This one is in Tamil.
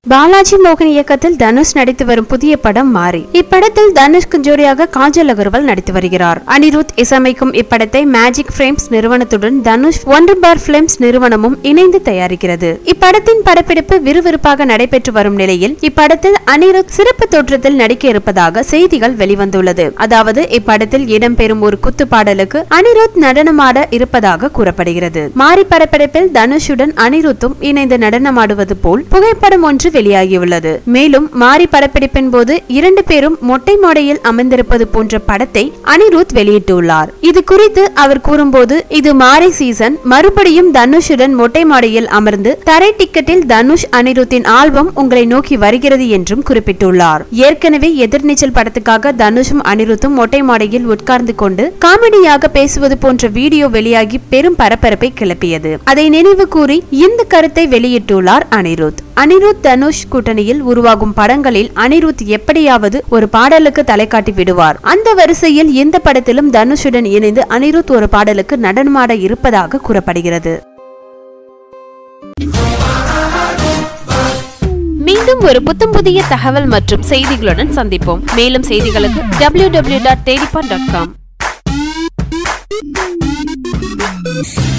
பாலாஜி மோகன் இயக்கத்தில் தனுஷ் நடித்து வரும் புதிய படம் மாறி இப்படத்தில் தனுஷ்க்கு ஜோடியாக காஜல் அகர்வால் நடித்து வருகிறார் அனிருத் இசையமைக்கும் இப்படத்தை மேஜிக் ஃப்ரேம்ஸ் நிறுவனத்துடன் தனுஷ் ஒண்டர் பார் பிலிம்ஸ் நிறுவனமும் இணைந்து தயாரிக்கிறது இப்படத்தின் படப்பிடிப்பு விறுவிறுப்பாக நடைபெற்று வரும் நிலையில் இப்படத்தில் அனிருத் சிறப்பு தோற்றத்தில் நடிக்க இருப்பதாக செய்திகள் வெளிவந்துள்ளது அதாவது இப்படத்தில் இடம்பெறும் ஒரு குத்து பாடலுக்கு அனிருத் நடனமாட இருப்பதாக கூறப்படுகிறது மாறி படப்பிடிப்பில் தனுஷுடன் அனிருத்தும் இணைந்து நடனமாடுவது போல் புகைப்படம் ஒன்று வெளியாகியுள்ளது மேலும் மாறி படப்பிடிப்பின் போது இரண்டு பேரும் மொட்டை மாடையில் அமர்ந்திருப்பது போன்ற படத்தை அனிருத் வெளியிட்டுள்ளார் இது குறித்து அவர் கூறும்போது இது மாறி சீசன் மறுபடியும் தனுஷுடன் மொட்டை மாடையில் அமர்ந்து தரை டிக்கெட்டில் தனுஷ் அனிருத்தின் ஆல்பம் உங்களை நோக்கி வருகிறது என்றும் குறிப்பிட்டுள்ளார் ஏற்கனவே எதிர்நீச்சல் படத்துக்காக தனுஷும் அனிருத்தும் மொட்டை மாடையில் உட்கார்ந்து கொண்டு காமெடியாக பேசுவது போன்ற வீடியோ வெளியாகி பெரும் பரபரப்பை கிளப்பியது அதை நினைவு கூறி இந்த கருத்தை வெளியிட்டுள்ளார் அனிருத் அனிருத் தனுஷ் கூட்டணியில் உருவாகும் படங்களில் அனிருத் எப்படியாவது ஒரு பாடலுக்கு தலை காட்டி விடுவார் அந்த வரிசையில் இந்த படத்திலும் தனுஷுடன் இணைந்து அனிருத் ஒரு பாடலுக்கு நடனமாட இருப்பதாக கூறப்படுகிறது மீண்டும் ஒரு புத்தம் புதிய தகவல் மற்றும் செய்திகளுடன் சந்திப்போம் மேலும் செய்திகளுக்கு W W dot dot com